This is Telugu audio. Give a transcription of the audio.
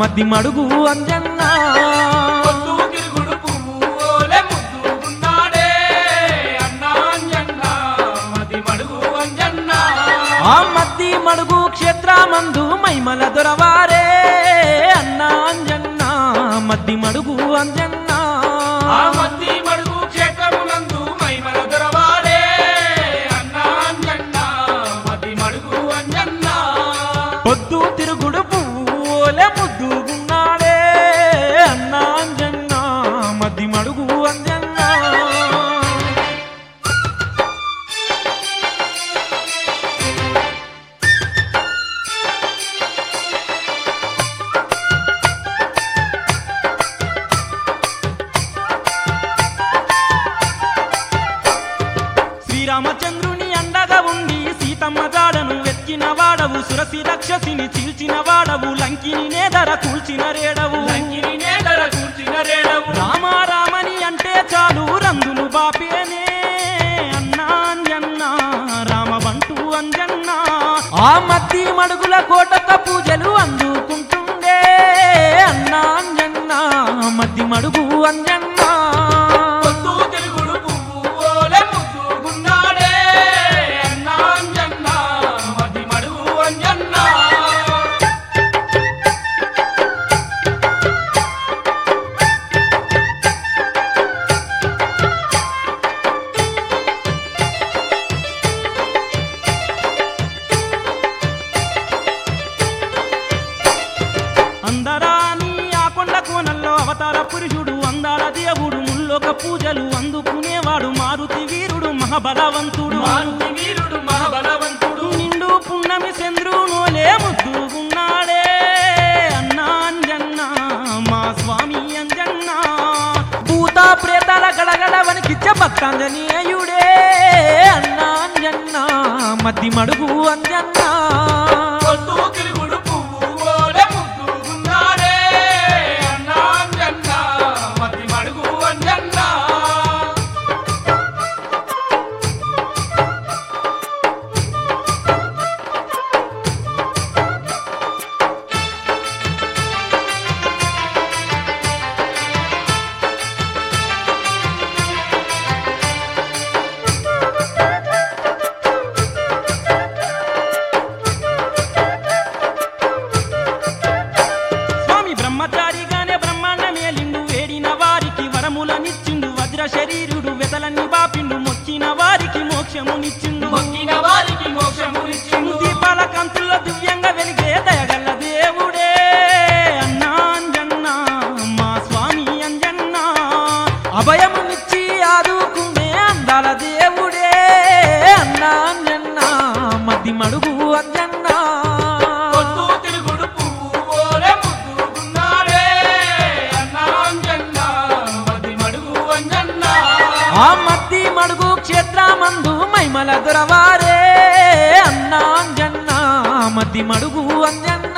మద్ది మడుగు అంజన్న పొద్దు తిరుగుడు పువ్వు ఓలే ముద్దుగున్నాడే అన్నా అంజన్న మది మడుగు అంజన్న ఆ మద్ది మడుగు క్షేత్రమందు మైమల దొరవారే అన్న అంజన్న మద్ది మడుగు అంజన్న ఆ మద్ది మడుగు క్షేత్రమునందు మైమల దొరవాడే అన్నా అంజన్న మది మడుగు అంజన్న పొద్దు తిరుగుడు పువ్వులే ముద్దుగున్నాడే అన్న అంజన్న మద్ది మడుగు అంజన్న శ్రీరామచంద్రుని అండగా ఉండి సీతమ్మ జాడను వెతికిన వాడవు సురసి రక్షసిని చీల్చిన వాడవు లంకిని నేదర కూల్చిన రేడవు లంకిని నేదర కూర్చిన రేడవు రామ రామని అంటే చాలు రంగులు బాపేనే అన్నా అంజన్న రామ బంటు అంజన్న ఆ మద్ది మడుగుల కోటక పూజలు అందుకుంటుండే అన్నా అంజన్న మద్ది మడుగు అంజన్న పొద్దు తిరుగుడు పువ్వు ఓలే ముద్దుగున్నాడే అన్నా అంజన్న మది మడుగు అంజన్న అందరాని ఆ కొండ కోనల్లో అవతార పురుషుడు అందాల దేవుడు ముల్లోక పూజలు అందుకునేవాడు మారుతి వీరుడు మహాబలవంతుడు మారుతి వీరుడు మహాబలవంతుడు నిండు పున్నమి చంద్రునోలే ముద్దుగున్నాడే అన్నా అంజన్న మా స్వామి అంజన్న భూత ప్రేతాల గడగడ వనికిచ్చే భక్తాంజనేయుడే అన్నా అంజన్న మద్ది మడుగు అంజన్న పొద్దు తిరుగుడు పువ్వు ఓలే ముద్దుగున్నాడే అన్నా అంజన్న మది మడుగు అంజన్న స్వామి బ్రహ్మచారిగానే బ్రహ్మాండమే లిండు వేడిన వారికి వరములనిచ్చిండు వజ్ర శరీరుడు వెతలన్ని బాపిండు మొక్కిన వారికి మోక్షమునిచ్చిండు మొక్కిన వారికి మోక్షమునిచ్చిండు దీపాల కంతుల్లో దివ్యంగా వెలిగే దయగల్ల దేవుడే అన్నా అంజన్న మా స్వామి అంజన్న అభయమునిచ్చి ఆదుకునే అందాల దేవుడే అన్నా అంజన్న మద్ది మడుగు అంజన్న పొద్దు తిరుగుడు పువ్వు ఓలే ముద్దుగున్నాడే అన్నా అంజన్న మది మడుగు అంజన్న ఆ మద్ది మడుగు క్షేత్రమందు మైమల దొరవారే అన్నా అంజన్న మద్ది మడుగు అంజన్న